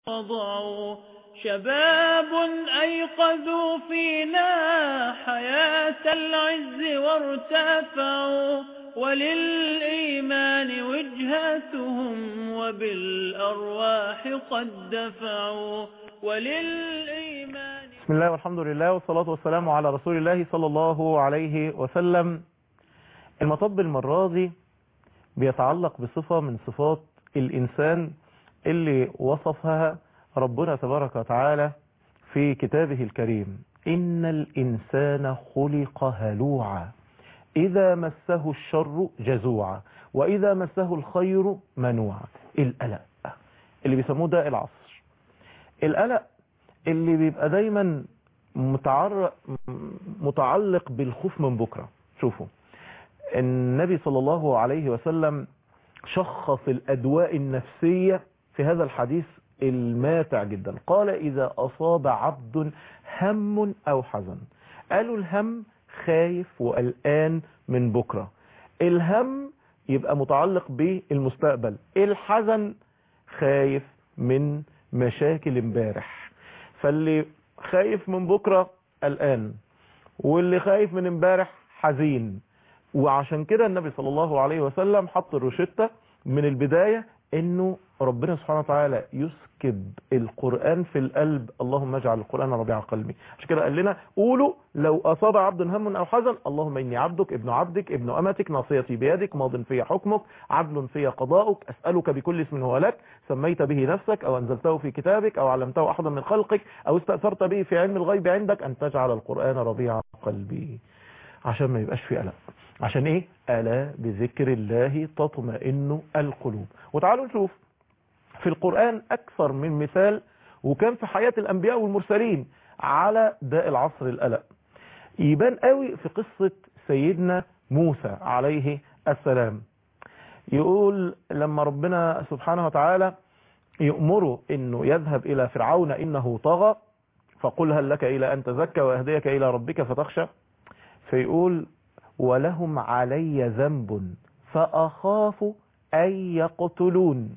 وضعوا شباب أيقظوا فينا حياة العز وارتفعوا وللإيمان وجهتهم وبالأرواح قد دفعوا وللإيمان بسم الله والحمد لله والصلاة والسلام على رسول الله صلى الله عليه وسلم المطب المرة دي بيتعلق بصفة من صفات الإنسان اللي وصفها ربنا تبارك وتعالى في كتابه الكريم إن الإنسان خلق هلوعا إذا مسه الشر جزوعا وإذا مسه الخير منوعا القلق اللي بيسموه ده العصر القلق اللي بيبقى دايما متعر... متعلق بالخوف من بكرة شوفوا النبي صلى الله عليه وسلم شخص الأدواء النفسية في هذا الحديث الماتع جدا قال إذا أصاب عبد هم أو حزن قالوا الهم خايف وقلقان من بكرة الهم يبقى متعلق بالمستقبل الحزن خايف من مشاكل امبارح فاللي خايف من بكرة قلقان واللي خايف من امبارح حزين وعشان كده النبي صلى الله عليه وسلم حط الروشتة من البداية انه ربنا سبحانه وتعالى يسكب القرآن في القلب اللهم اجعل القرآن ربيع قلبي عشان كده قال لنا قولوا لو اصاب عبد هم او حزن اللهم اني عبدك ابن عبدك ابن امتك ناصيتي بيدك ماض في حكمك عدل في قضاؤك اسألك بكل اسم هو لك سميت به نفسك او انزلته في كتابك او علمته احدا من خلقك او استأثرت به في علم الغيب عندك ان تجعل القرآن ربيع قلبي عشان ما يبقاش في قلق عشان ايه الا بذكر الله تطمئن القلوب وتعالوا نشوف في القرآن اكثر من مثال وكان في حياة الانبياء والمرسلين على داء العصر القلق يبان قوي في قصة سيدنا موسى عليه السلام يقول لما ربنا سبحانه وتعالى يأمره انه يذهب الى فرعون انه طغى فقل هل لك الى ان تزكى واهديك الى ربك فتخشى فيقول ولهم علي ذنب فأخاف أن يقتلون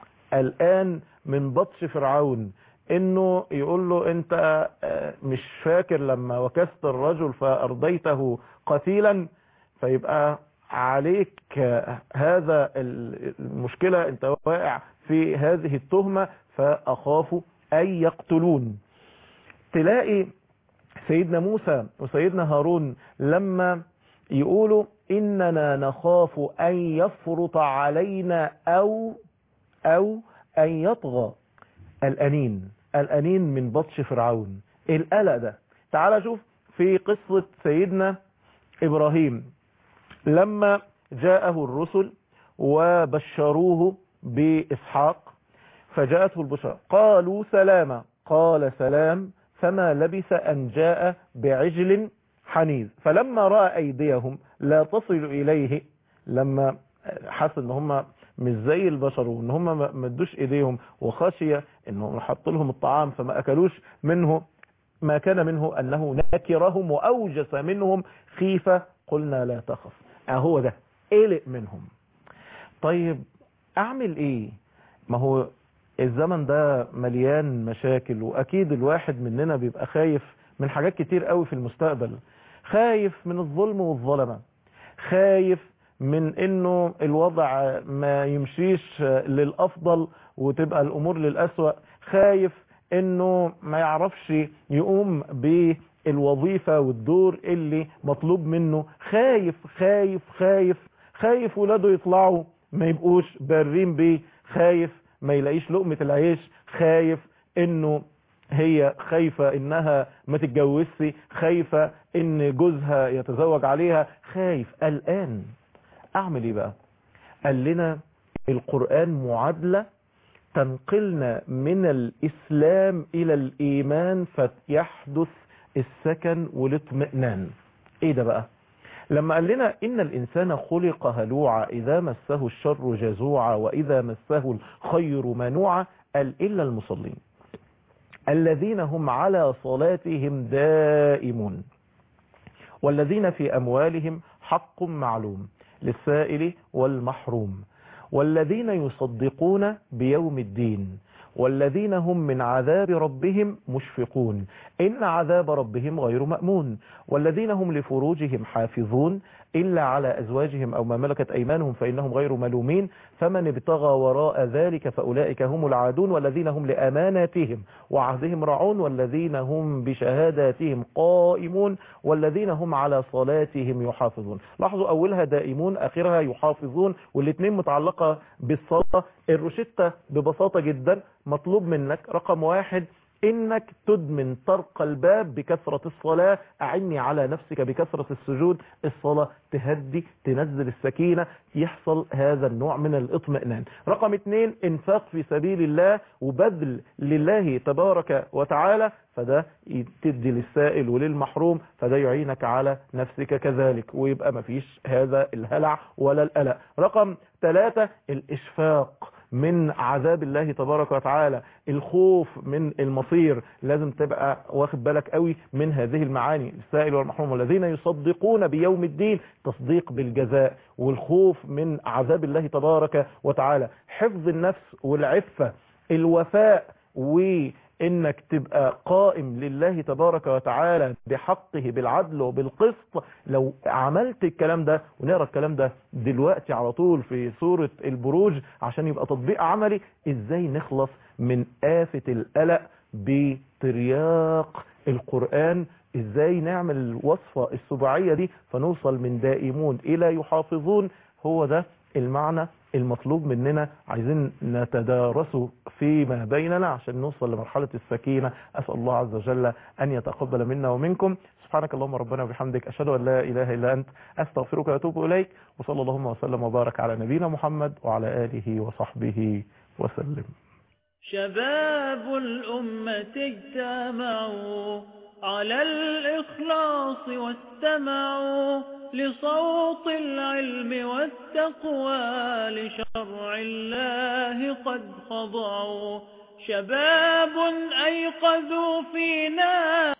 الآن من بطش فرعون انه يقول له انت مش فاكر لما وكست الرجل فارضيته قتيلا فيبقى عليك هذا المشكلة انت واقع في هذه التهمة فاخاف ان يقتلون تلاقي سيدنا موسى وسيدنا هارون لما يقولوا إننا نخاف أن يفرط علينا أو أو أن يطغى الأنين الأنين من بطش فرعون القلق ده تعال شوف في قصة سيدنا إبراهيم لما جاءه الرسل وبشروه بإسحاق فجاءته البشرى قالوا سلاما قال سلام فما لبث أن جاء بعجل حنيذ فلما رأى أيديهم لا تصل إليه لما حس ان هم مش زي البشر وان هم ما ادوش ايديهم وخشي انهم حط لهم الطعام فما اكلوش منه ما كان منه انه نكرهم واوجس منهم خيفة قلنا لا تخف اهو ده قلق منهم طيب اعمل ايه ما هو الزمن ده مليان مشاكل واكيد الواحد مننا بيبقى خايف من حاجات كتير قوي في المستقبل خايف من الظلم والظلمة خايف من انه الوضع ما يمشيش للافضل وتبقى الامور للاسوأ خايف انه ما يعرفش يقوم بالوظيفة والدور اللي مطلوب منه خايف خايف خايف خايف ولاده يطلعوا ما يبقوش بارين بيه خايف ما يلاقيش لقمة العيش خايف انه هي خايفة انها ما تتجوزش خايفة ان جوزها يتزوج عليها خايف قلقان اعمل ايه بقى قال لنا القرآن معادلة تنقلنا من الاسلام الى الايمان فيحدث السكن والاطمئنان ايه ده بقى لما قال لنا إن الإنسان خلق هلوعا إذا مسه الشر جزوعا وإذا مسه الخير منوعا قال إلا المصلين الذين هم على صلاتهم دائمون والذين في أموالهم حق معلوم للسائل والمحروم والذين يصدقون بيوم الدين والذين هم من عذاب ربهم مشفقون إن عذاب ربهم غير مأمون والذين هم لفروجهم حافظون إلا على أزواجهم أو ما ملكت أيمانهم فإنهم غير ملومين فمن ابتغى وراء ذلك فأولئك هم العادون والذين هم لأماناتهم وعهدهم رعون والذين هم بشهاداتهم قائمون والذين هم على صلاتهم يحافظون لاحظوا أولها دائمون آخرها يحافظون والاثنين متعلقة بالصلاة الروشتة ببساطة جدا مطلوب منك رقم واحد انك تدمن طرق الباب بكثرة الصلاة اعني على نفسك بكثرة السجود الصلاة تهدي تنزل السكينة يحصل هذا النوع من الاطمئنان رقم اتنين انفاق في سبيل الله وبذل لله تبارك وتعالى فده تدي للسائل وللمحروم فده يعينك على نفسك كذلك ويبقى مفيش هذا الهلع ولا القلق رقم ثلاثة الاشفاق من عذاب الله تبارك وتعالى الخوف من المصير لازم تبقى واخد بالك قوي من هذه المعاني السائل والمحروم والذين يصدقون بيوم الدين تصديق بالجزاء والخوف من عذاب الله تبارك وتعالى حفظ النفس والعفة الوفاء وانك تبقى قائم لله تبارك وتعالى بحقه بالعدل وبالقسط لو عملت الكلام ده ونقرا الكلام ده دلوقتي على طول في سورة البروج عشان يبقى تطبيق عملي ازاي نخلص من آفة القلق بترياق القرآن ازاي نعمل الوصفة السباعية دي فنوصل من دائمون الى يحافظون هو ده المعنى المطلوب مننا عايزين نتدارسه فيما بيننا عشان نوصل لمرحلة السكينة أسأل الله عز وجل أن يتقبل منا ومنكم سبحانك اللهم ربنا وبحمدك أشهد أن لا إله إلا أنت أستغفرك وأتوب إليك وصلى اللهم وسلم وبارك على نبينا محمد وعلى آله وصحبه وسلم شباب الأمة اجتمعوا على الإخلاص واستمعوا لصوت العلم والتقوى لشرع الله قد خضعوا شباب أيقظوا فينا